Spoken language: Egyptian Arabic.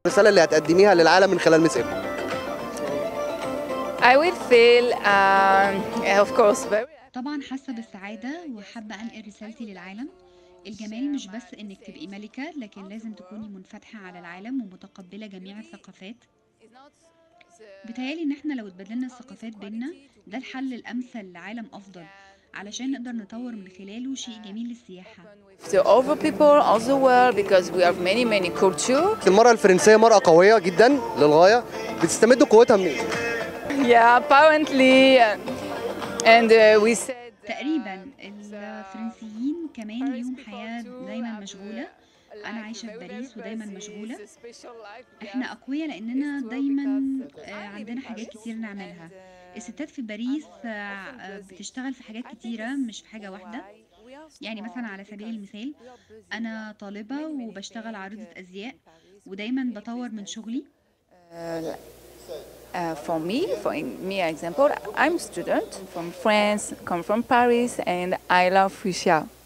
الرساله اللي هتقدميها للعالم من خلال مس ايكو I will feel, um, of course, very طبعا حاسة بالسعادة وحابة أنقل رسالتي للعالم الجمال مش بس إنك تبقي ملكة لكن لازم تكوني منفتحة على العالم ومتقبلة جميع الثقافات بيتهيألي إن إحنا لو اتبادلنا الثقافات بينا ده الحل الأمثل لعالم أفضل علشان نقدر نطور من خلاله شيء جميل للسياحة to other people of the world because we have many, many cultures. المراه الفرنسيه مراه قويه جدا للغايه بتستمد قوتها منين Yeah, apparently, uh, and uh, we said. تقريبا الفرنسيين كمان ليهم حياة دايما مشغولة أنا عايشة في باريس ودايما مشغولة احنا أقوياء لأننا دايما آه، عندنا حاجات كتير نعملها الستات في باريس آه، آه، بتشتغل في حاجات كتيرة مش في حاجة واحدة يعني مثلا على سبيل المثال أنا طالبة وبشتغل عارضة أزياء ودايما بطور من شغلي Uh, for me, for me example, I'm a student from France, come from Paris, and I love Fuchsia.